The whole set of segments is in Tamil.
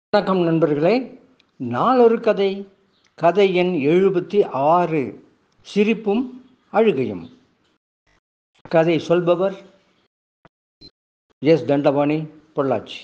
வணக்கம் நண்பர்களே நாளொரு கதை கதை எண் எழுபத்தி ஆறு சிரிப்பும் அழுகையும் கதை சொல்பவர் எஸ் தண்டபாணி பொள்ளாச்சி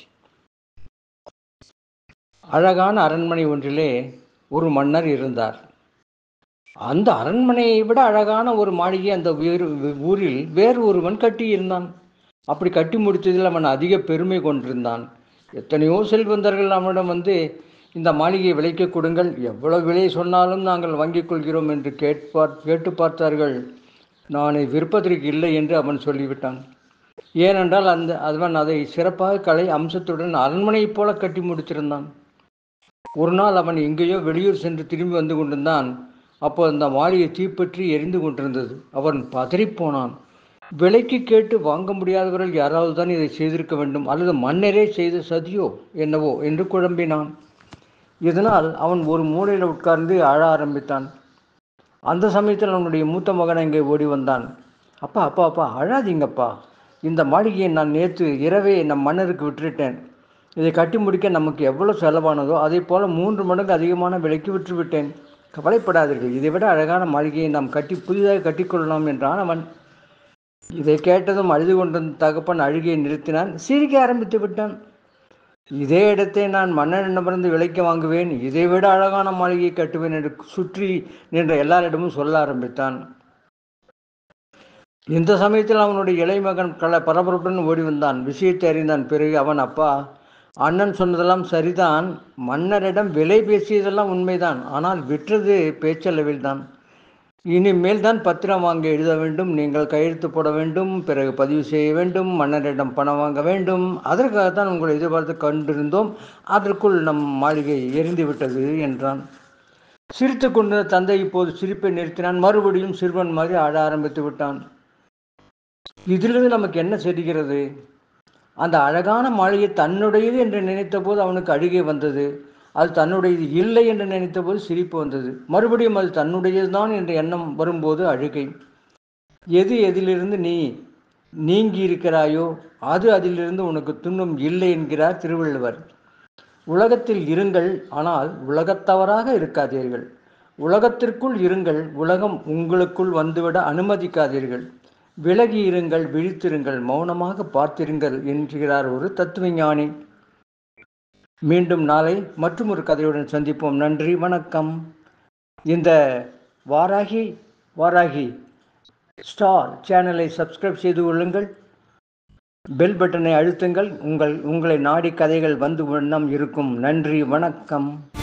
அழகான அரண்மனை ஒன்றிலே ஒரு மன்னர் இருந்தார் அந்த அரண்மனையை விட அழகான ஒரு மாளிகை அந்த வேறு ஊரில் வேறு ஒருவன் கட்டியிருந்தான் அப்படி கட்டி முடித்ததில் அவன் அதிக பெருமை கொண்டிருந்தான் எத்தனையோ செல்வந்தர்கள் அவனிடம் வந்து இந்த மாளிகையை விலைக்கு கொடுங்கள் எவ்வளவு விலை சொன்னாலும் நாங்கள் வாங்கிக் கொள்கிறோம் என்று கேட்பார் கேட்டு பார்த்தார்கள் நான் விருப்பத்திற்கு இல்லை என்று அவன் சொல்லிவிட்டான் ஏனென்றால் அந்த அவன் அதை சிறப்பாக கலை அம்சத்துடன் அரண்மனையைப் போல கட்டி முடித்திருந்தான் ஒரு நாள் அவன் எங்கேயோ வெளியூர் சென்று திரும்பி வந்து கொண்டிருந்தான் அப்போ அந்த மாளிகை தீப்பற்றி எரிந்து கொண்டிருந்தது அவன் பதறிப்போனான் விலைக்கு கேட்டு வாங்க முடியாதவர்கள் யாராவது தான் இதை செய்திருக்க வேண்டும் அல்லது மன்னரே செய்த சதியோ என்னவோ என்று குழம்பினான் இதனால் அவன் ஒரு மூலையில் உட்கார்ந்து அழ ஆரம்பித்தான் அந்த சமயத்தில் அவனுடைய மூத்த மகன் அங்கே ஓடி வந்தான் அப்பா அப்பா அப்பா அழாதீங்கப்பா இந்த மாளிகையை நான் நேற்று இரவே நம் மன்னருக்கு விட்டுவிட்டேன் இதை கட்டி முடிக்க நமக்கு எவ்வளோ செலவானதோ அதே போல் மூன்று மடங்கு அதிகமான விலைக்கு விற்றுவிட்டேன் கவலைப்படாதீர்கள் இதை விட அழகான மாளிகையை நாம் கட்டி புதிதாக கட்டிக்கொள்ளலாம் என்றான் அவன் இதை கேட்டதும் அழுது கொண்டிருந்த தகப்பன் அழுகையை நிறுத்தினான் சிரிக்க ஆரம்பித்து விட்டான் இதே இடத்தை நான் மன்னனிடமிருந்து விலைக்கு வாங்குவேன் இதை விட அழகான மாளிகையை கட்டுவேன் என்று சுற்றி நின்ற எல்லாரிடமும் சொல்ல ஆரம்பித்தான் இந்த சமயத்தில் அவனுடைய இளைமகன் கல பரபரப்புடன் ஓடி வந்தான் விஷயத்தை அறிந்தான் பிறகு அவன் அப்பா அண்ணன் சொன்னதெல்லாம் சரிதான் மன்னரிடம் விலை பேசியதெல்லாம் உண்மைதான் ஆனால் விற்றது பேச்சளவில் தான் இனிமேல் தான் பத்திரம் வாங்க எழுத வேண்டும் நீங்கள் கையெழுத்து போட வேண்டும் பிறகு பதிவு செய்ய வேண்டும் மன்னரிடம் பணம் வாங்க வேண்டும் அதற்காகத்தான் உங்களை எதிர்பார்த்து கண்டிருந்தோம் அதற்குள் நம் மாளிகை எரிந்து விட்டது என்றான் சிரித்து கொண்ட தந்தை இப்போது சிரிப்பை நிறுத்தினான் மறுபடியும் சிறுவன் மாதிரி ஆட ஆரம்பித்து விட்டான் இதிலிருந்து நமக்கு என்ன தெரிகிறது அந்த அழகான மாளிகை தன்னுடையது என்று நினைத்த போது அவனுக்கு அழுகை வந்தது அது தன்னுடையது இல்லை என்று நினைத்த போது சிரிப்பு வந்தது மறுபடியும் அது தன்னுடையதுதான் என்ற எண்ணம் வரும்போது அழுகை எது எதிலிருந்து நீ நீங்கி இருக்கிறாயோ அது அதிலிருந்து உனக்கு துன்பம் இல்லை என்கிறார் திருவள்ளுவர் உலகத்தில் இருங்கள் ஆனால் உலகத்தவராக இருக்காதீர்கள் உலகத்திற்குள் இருங்கள் உலகம் உங்களுக்குள் வந்துவிட அனுமதிக்காதீர்கள் விலகி இருங்கள் விழித்திருங்கள் மௌனமாக பார்த்திருங்கள் என்கிறார் ஒரு தத்துவஞானி மீண்டும் நாளை மற்றும் ஒரு கதையுடன் சந்திப்போம் நன்றி வணக்கம் இந்த வாராகி வாராகி ஸ்டார் சேனலை சப்ஸ்கிரைப் செய்து கொள்ளுங்கள் பெல் பட்டனை அழுத்துங்கள் உங்கள் உங்களை நாடி கதைகள் வந்து வண்ணம் இருக்கும் நன்றி வணக்கம்